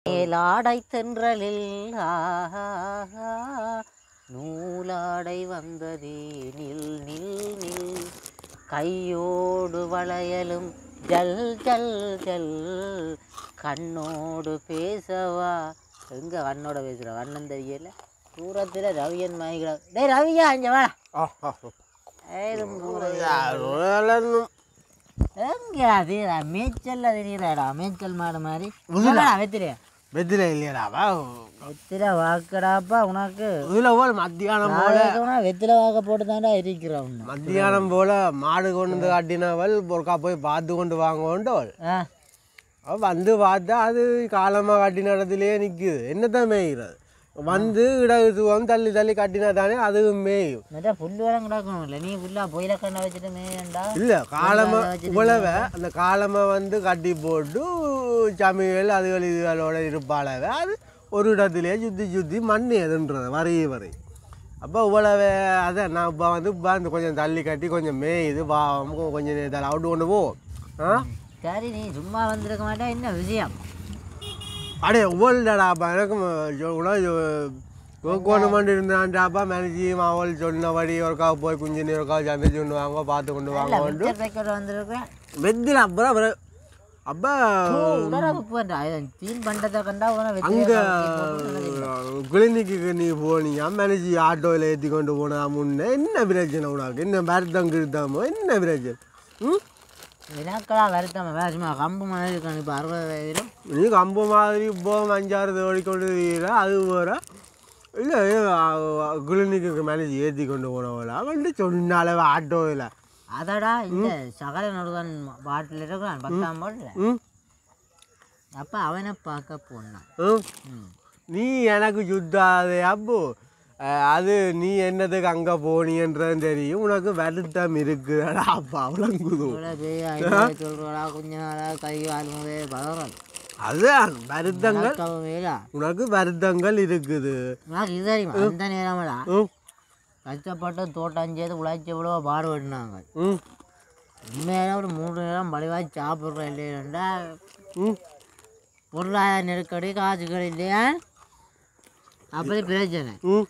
மேலாடை தென்றலில் ஆஹா, நூலாடை வந்ததே நில் நில் நில் கையோடு வளையலும் ஜல் ஜல் ஜல் கண்ணோடு பேசவா எங்க கண்ணோட பேசுற கண்ணன் தெரியல தூரத்துல ரவியன் மாய்கிற டேய் ரவியா இங்க வா ஏதும் தூரம் எங்க அது மேய்ச்சல்ல தெரியுறாடா மேய்ச்சல் மாடு மாதிரி வெத்திரியா வெத்தில இல்லையாடாவா வெத்தில வாக்கடாப்பா உனக்கு இதில் போல் மத்தியானம் போல நாளைக்கு வெத்தில வாக்க போட்டு தாண்டா இருக்கிறோம் மத்தியானம் போல மாடு கொண்டு வந்து காட்டினவள் ஒருக்கா போய் பார்த்து கொண்டு வாங்கோண்டவள் அவ வந்து பார்த்தா அது காலமாக கட்டின இடத்துலயே நிற்குது என்னத்தான் மேய்கிறது வந்து இடத்துவம் தள்ளி தள்ளி கட்டினா தானே அதுவும் மேயும் மச்சா புல்லு வேலை கிடக்கணும் இல்லை நீ புல்லா பொயில கண்ணை வச்சுட்டு மேயண்டா இல்லை காலமாக உழவை அந்த காலமாக வந்து கட்டி போட்டு சமையல் அதுகள் இதுகளோட இருப்பாளவே அது ஒரு இடத்துலயே சுற்றி சுற்றி மண் எதுன்றது வரைய வரை அப்போ உழவை அதை நான் இப்போ வந்து இப்போ அந்த கொஞ்சம் தள்ளி கட்டி கொஞ்சம் மேயுது வா கொஞ்சம் நேரத்தில் அவுட்டு கொண்டு போ ஆ சரி நீ சும்மா வந்திருக்க மாட்டா என்ன விஷயம் அடே ஓல்டாடாப்பா எனக்கு கோணமண்டு இருந்தான்டாப்பா மேனேஜி அவள் சொன்னபடி ஒருக்கா போய் குஞ்சு நீர் ஒருக்கா சந்தைச்சு கொண்டு வாங்க பார்த்து கொண்டு வாங்க மிச்சர் பேக்கெட் வந்திருக்கேன் வெத்தில அப்புறம் அப்புறம் அப்பா உடனே போட்டா தீன் பண்டத்தை கண்டா உன அங்கே வெத்தில கிளினிக்கு நீ போனியா மேனேஜி ஆட்டோவில் ஏற்றி கொண்டு போனா முன்னே என்ன பிரச்சனை உனக்கு என்ன வருத்தம் கிருத்தாமோ என்ன பிரச்சனை ம் வினாக்களா வருத்தம் வேசுமா கம்பு மாதிரி இருக்கான் இப்போ அறுபதாயிரம் நீ கம்பு மாதிரி இப்போ அஞ்சாறு தோடி கொண்டு இருக்கிற அது போகிற இல்லை கிளினிக்கு மேனேஜ் ஏற்றி கொண்டு போனவளா வந்து சொன்னாலே ஆட்டோவில் அதடா இந்த சகல நடுவன் பாட்டில் இருக்கிறான் பத்தாம் பாட்டில் ம் அப்போ அவனை பார்க்க போனான் ம் ம் நீ எனக்கு சுத்தாதே அப்போ அஹ், அது நீ என்னதுக்கு அங்கே போனியன்றதும் தெரியும் உனக்கு வருத்தம் இருக்குடா அப்பா விளங்குது இவ்வளோ பெரிய ஐடியா சொல்கிறா கொஞ்ச நாளாக கை கால் முதல் பதறல் அதுதான் வருத்தங்கள் வேலா உனக்கு வருத்தங்கள் இருக்குது உனக்கு இது தெரியுமா அந்த நேரமடா ம் கஷ்டப்பட்டு தோட்டம் செய்து உழைச்சி எவ்வளோ பாடுபடினாங்க ம் உண்மையில ஒரு மூன்று நேரம் வலிவாய் சாப்பிட்றோம் இல்லையா ம் பொருளாதார நெருக்கடி காசுகள் இல்லையா அப்படி பிரச்சனை ம்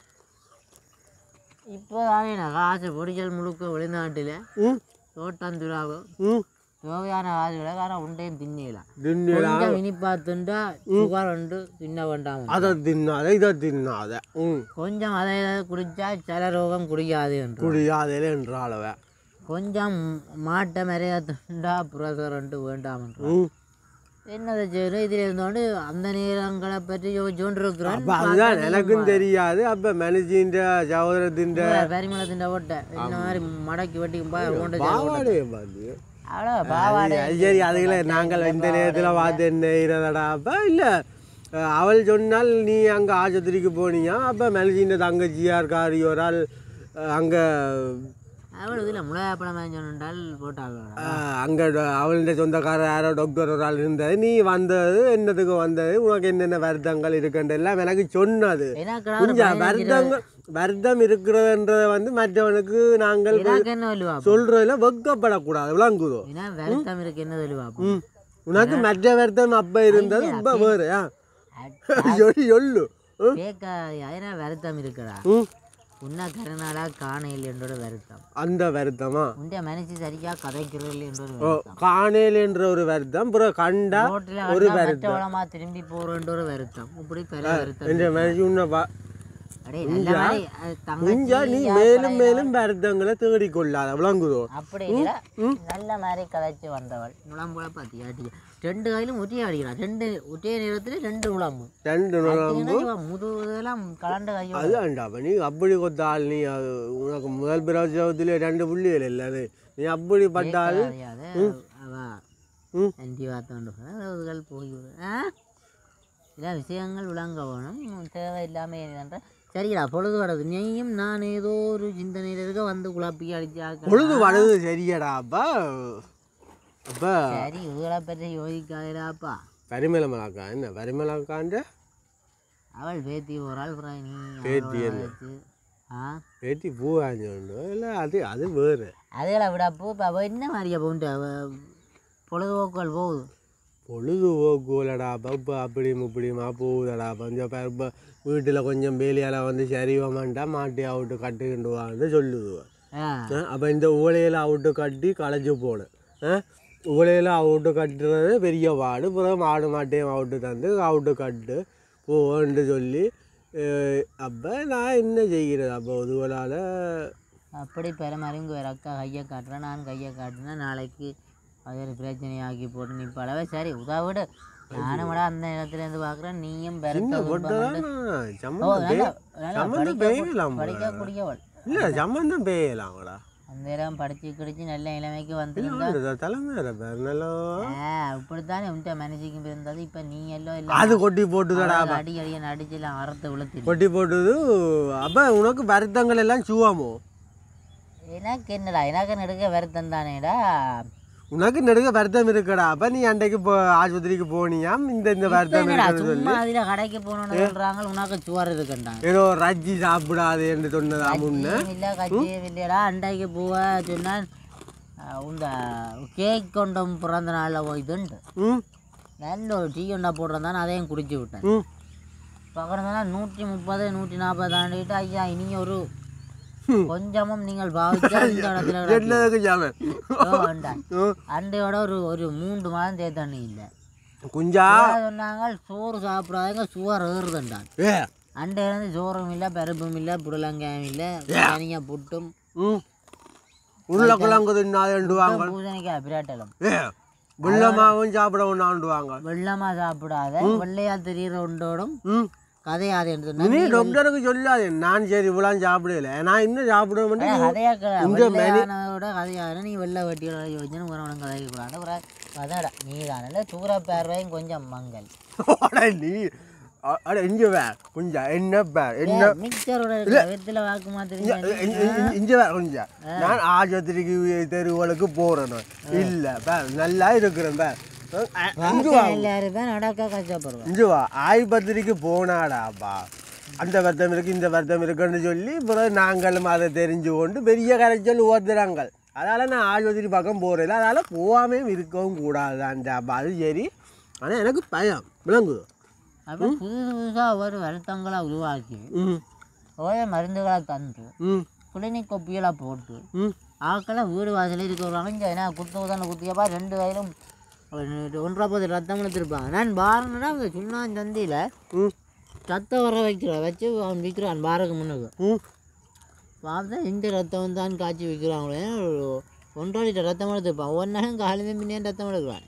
இப்போ தானே நான் காசு பொடிச்சல் முழுக்க வெளிநாட்டில் ம் தோட்டம் துறாவு ம் தேவையான காசுகளை ஆனால் உண்டையும் தின்னலாம் தின்னடா கொஞ்சம் இனிப்பா திண்டா சுகர் உண்டு தின்ன வேண்டாம் அதை தின்னாத இதை தின்னாத ம் கொஞ்சம் அதை இதை குடிச்சா சில ரோகம் குடிக்காது என்று குடியாதே என்றாலவ கொஞ்சம் மாட்டை நிறைய திண்டா ப்ரெஷர் உண்டு வேண்டாம் என்று ம் என்னதை செய்யணும் இதில் இருந்தோண்டு அந்த நேரங்களை பற்றி யோசிச்சுட்டு இருக்கிறேன் அப்போ அதுதான் எனக்கும் தெரியாது அப்போ மேனேஜின்ற சகோதரத்தின் பரிமளத்தின் ஓட்டை இந்த மாதிரி மடக்கி வெட்டி கொண்டு பாவாடே பார்த்து அவ்வளோ பாவாடை அது சரி அதுகளை நாங்கள் இந்த நேரத்தில் பார்த்து என்ன இருந்தடா அப்போ இல்லை அவள் சொன்னால் நீ அங்கே ஆஸ்பத்திரிக்கு போனியா அப்போ மேனேஜின்ற தங்கச்சியார் காரி ஒரு ஆள் அங்கே அவ்வளோ இதில் முளையாப்பழம் சொன்னால் போட்டாங்க அங்கே அவளுடைய சொந்தக்காரர் யாரோ டாக்டர் ஒரு ஆள் இருந்தது நீ வந்தது என்னத்துக்கு வந்தது உனக்கு என்னென்ன வருத்தங்கள் இருக்குன்ற எல்லாம் எனக்கு சொன்னது எனக்கு கொஞ்சம் வருத்தங்கள் வருத்தம் இருக்கிறதுன்றத வந்து மற்றவனுக்கு நாங்கள் எனக்கு என்ன சொல்லுவா சொல்றதுல வெக்கப்படக்கூடாது விளங்குதோ ஏன்னா வருத்தம் இருக்கு என்ன சொல்லுவா ம் உனக்கு மற்ற வருத்தம் அப்ப இருந்தது இப்ப வேறு ஆ சொல்லு சொல்லு ம், கேட்காது ஏன்னா வருத்தம் இருக்குடா ம் உன்ன கருநாளா காணையில் என்றோட வருத்தம் அந்த வருத்தமா உண்டைய மனசு சரியா கதைக்கிறதில்லை என்றொரு ஓ வருத்தம் காணேலின்ற ஒரு வருத்தம் அப்புறம் கண்டா ரோட்டில் ஒரு ஒரு வருத்தம் மற்றவளமா திரும்பி போறேன்ற ஒரு வருத்தம் இப்படி பல வருத்தம் என்ற மனுஷன் உன்னை பா அடே நல்ல மாதிரி அது முடிஞ்சா நீ தங்கச்சி மேலும் மேலும் வருத்தங்களை தேடிக்கொள்ளாத விளங்குதோ அப்படி இல்ல நல்ல மாதிரி கதைச்சு வந்தவள் முழம்புல பாத்தியா அடிக்க ரெண்டு கையிலும் ஒட்டியே அடிக்கிறான் ரெண்டு ஒட்டிய நேரத்துல ரெண்டு முழம்பு ரெண்டு நுழம்பு முதுகுலாம் கலண்ட கையோட அது வேண்டாம் நீ அப்படி கொத்த ஆள் நீ அது உனக்கு முதல் பிரசவத்திலே ரெண்டு புள்ளிகள் இல்லை அது நீ அப்படி பட்டால் அறியாத அவ ம். அண்டி வார்த்தை அதுகள் போய்விடும் ஆ இதான் விஷயங்கள் விளங்க வேணும் தேவையில்லாம என்ற சரிடா பொழுது வரது நீயும் நான் ஏதோ ஒரு சிந்தனையில இருக்க வந்து குழப்பி அடிச்சாக்க பொழுது வலது சரியடா அப்பா அப்பா சரி இவளை பற்றி யோசிக்காதடாப்பா பரிமளமலாக்கா என்ன பரிமளக்கான்ற அவள் பேத்தி ஒரு ஆள் அப்புறம் நீ பேத்தி அவளோட என்ன? வச்சு, ஆ பேட்டி பூ வாங்கிட்டு இல்லை அது அது வேறு அதுகளை விட அப்போ இப்போ அவள் என்ன மாதிரியா போன்ட்டு அவ பொழுதுபோக்குகள் போகுது பொழுதுபோக்குலடா இப்போ அப்படியும் இப்படியுமா போகுதடா கொஞ்சம் பேர் இப்போ வீட்டில் கொஞ்சம் வேலையால் வந்து சரிவமாண்டா மாட்டி அவுட்டு கட்டுக்கிண்டு வான்னு சொல்லுதுவேன் ஆ அப்போ இந்த ஊழையில் அவுட்டு கட்டி களைச்சு போகணும் ஊழையில் அவுட்டு கட்டுறது பெரிய பாடு அப்புறம் மாடு மாட்டையும் அவுட்டு தந்து அவுட்டு கட்டு போன்னு சொல்லி அப்போ நான் என்ன செய்கிறது அப்போ ஒதுவலால் அப்படி பெருமாறிங்க வேறு அக்கா கையை காட்டுறேன் நான் கையை காட்டுறேன் நாளைக்கு அது ஒரு பிரச்சனையாக்கி போட்டு நீ பழவே சரி உதவிடு நானும் விட அந்த இடத்துல இருந்து பார்க்குறேன் நீயும் பெருத்த போட்டுதான் ஓ சம்மந்தம் நல்லா பே- நல்லா சம்மந்தம் படிக்க பெய்யலாம் படிக்கக்கூடியவள் இல்லை சம்மந்தம் பெய்யலாம்டா அந்த இடம் படிச்சு கிடிச்சு நல்ல இளமைக்கு வந்திருந்தா தலைமை பேர் நல்லா ஆ, இப்படித்தானே உன்ட்ட மனசுக்கு இருந்தது இப்போ நீ எல்லாம் இல்லை அது கொட்டி போட்டுதடா அடி அடியை நடிச்சு எல்லாம் அறுத்து விழுத்து கொட்டி போட்டுது அப்போ உனக்கு வருத்தங்கள் எல்லாம் சுவாமோ எனக்கு என்னடா எனக்கு நெடுக்க வருத்தம் தானேடா உனக்கு நெடுக வருத்தம் இருக்குடா அப்ப நீ அன்றைக்கு போ ஆஸ்பத்திரிக்கு போனியாம் இந்த இந்த இப்ப வருத்தம் என்னடா இருக்குன்னு சொல்லி சும்மா அதில் கடைக்கு போகணும்னு சொல்கிறாங்க உனக்கு சுவர் இருக்குண்டாங்க ஏதோ ரஜ்ஜி சாப்பிடாது என்று சொன்னதா முன்ன இல்லை கட்சியும் இல்லையடா அண்டைக்கு போவ சொன்னால் இந்த கேக் கொண்டம் பிறந்த நாளில் போயிட்டுண்டு ம் நல்ல ஒரு டீ கொண்டா போடுறதானே அதையும் குடிச்சு விட்டேன் ம் பக்கம் சொன்னால் நூற்றி முப்பது நூற்றி நாற்பது தாண்டிட்டு ஐயா இனி ஒரு கொஞ்சமும் நீங்கள் பாவிச்சா இந்த இடத்துல கிடக்கு. என்னதுக்கு ஜாமன் ஓ, வேண்டாம். அண்டையோட ஒரு ஒரு மூன்று மாதம் தேத்தண்ணி இல்லை குஞ்சா சொன்னாங்க சோறு சாப்பிடாதங்க சுவர் ஏறுதுண்டான் ஏ அண்டையிலேருந்து சோறும் இல்லை பருப்பும் இல்லை புடலங்காயும் இல்லை தனியாக புட்டும் ம் உருளைக்கிழங்கு தின்னாதுண்டுவாங்க பூசணிக்காய் பிராட்டலும் ஏ வெள்ளமாவும் சாப்பிட ஒன்றாண்டுவாங்க வெள்ளமாக சாப்பிடாத வெள்ளையா தெரியுற ஒன்றோடும் ம் கதையாது என்று நீ டாக்டருக்கு சொல்லாது நான் சரி இவ்வளோ சாப்பிடல நான் இன்னும் சாப்பிடுவேன் கதையாக இந்த வெள்ளையானோட கதையான நீ வெள்ளை வட்டியோட யோசிச்சு உறவனும் கதைக்க கூடாது அப்புறம் கதாடா நீ தானே தூர பேர்வையும் கொஞ்சம் மங்கள் அட நீ அ- அட இங்க வே குஞ்சா என்ன பேர் என்ன மிக்சரோட இருக்கிற வித்துல வாக்கு மாத்திரீங்க இங்க வேற கொஞ்சம் நான் ஆஸ்பத்திரிக்கு தெருவுகளுக்கு போறேன் இல்ல பேர் நல்லா இருக்கிறேன் பேர் இங்க வா எல்லாரும் தான் நடக்க கஷ்டப்படுவேன் இங்க வா ஆஸ்பத்திரிக்கு போனாடாப்பா அந்த வருத்தம் இருக்கு இந்த வருத்தம் இருக்குன்னு சொல்லி பிறகு நாங்களும் அதை தெரிஞ்சு கொண்டு பெரிய கரைச்சல் ஓத்துறாங்க அதால நான் ஆஸ்பத்திரி பக்கம் போறதில்ல அதால போகாம இருக்கவும் கூடாது அந்த அது சரி ஆனா எனக்கு பயம் விளங்குது அப்போ புதுசு புதுசாக ஒரு வருத்தங்களை உருவாக்கி ம் ஓய மருந்துகளை தந்து ம் கிளினிக் கொப்பியெல்லாம் போட்டு ம் ஆக்களை வீடு வாசலில் இருக்க வருவாங்க ஏன்னா குத்து உதான குத்தியப்பா ரெண்டு கையிலும் ஒரு ஒன்றரை பது ரத்தம் எடுத்துருப்பான் நான் பாருன்னா அந்த சுண்ணான் சந்தியில் ம் சத்தம் வர வைக்கிறான் வச்சு அவன் விற்கிறான் பாருக்கு முன்னுக்கு ம் பார்த்தா இந்த ரத்தம் தான் காய்ச்சி விற்கிறாங்களே ஒரு ஒன்றரை லிட்டர் ரத்தம் எடுத்துருப்பான் ஒன்றும் காலையில முன்னே ரத்தம் எடுக்கிறான்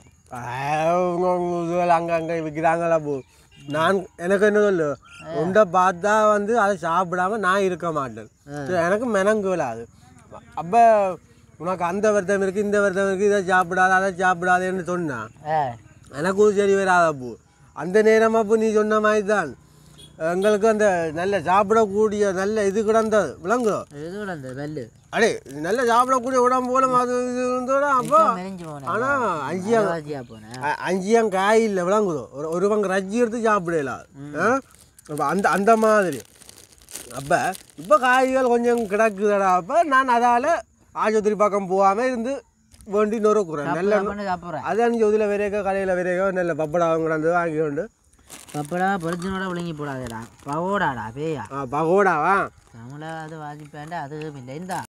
அங்கே அங்கே விற்கிறாங்களா போ நான் எனக்கு என்ன சொல்லு உண்டை பார்த்தா வந்து அதை சாப்பிடாம நான் இருக்க மாட்டேன் சரி, எனக்கு மெனங்குலாது அப்போ உனக்கு அந்த வருத்தம் இருக்குது இந்த வருத்தம் இருக்குது இதை சாப்பிடாத அதை சாப்பிடாதேன்னு சொன்னான் ஆ எனக்கும் சரி வராத பூ அந்த நேரமா பூ நீ சொன்ன மாதிரி தான் எங்களுக்கு அந்த நல்ல சாப்பிடக்கூடிய நல்ல இது கிடந்தது விளங்கும் இது கூட அந்த வெள்ளு அடே நல்ல சாப்பிடக்கூடிய உடம்பு போல அது இது இருந்தோட அப்போ மெலிஞ்சு போனேன் ஆனால் அஞ்சியா அலர்ஜியா போனேன் அ- அஞ்சியம் காய் இல்லை விளங்குதோ ஒரு ஒரு பங்கு ரஜ்ஜி எடுத்து சாப்பிடலாம் அப்போ அந்த அந்த மாதிரி அப்போ இப்போ காய்கள் கொஞ்சம் கிடக்குதடா அப்போ நான் அதால் ஆஸ்பத்திரி பக்கம் போகாமல் இருந்து வேண்டி நொறுக்குறேன் நல்ல பண்ணி சாப்பிட்றேன் அதான் ஜோதியில் விரைக்க கடையில் விரைக்க நல்ல பப்படாவும் கிடந்து வாங்கி கொண்டு பப்படா பொரிச்சனோட விளங்கி போடாதேடா பவோடாடா பேயா ஆ, பகோடாவா தமிழாவது வாசிப்பேன்டா அதுவும் இல்லை இந்தா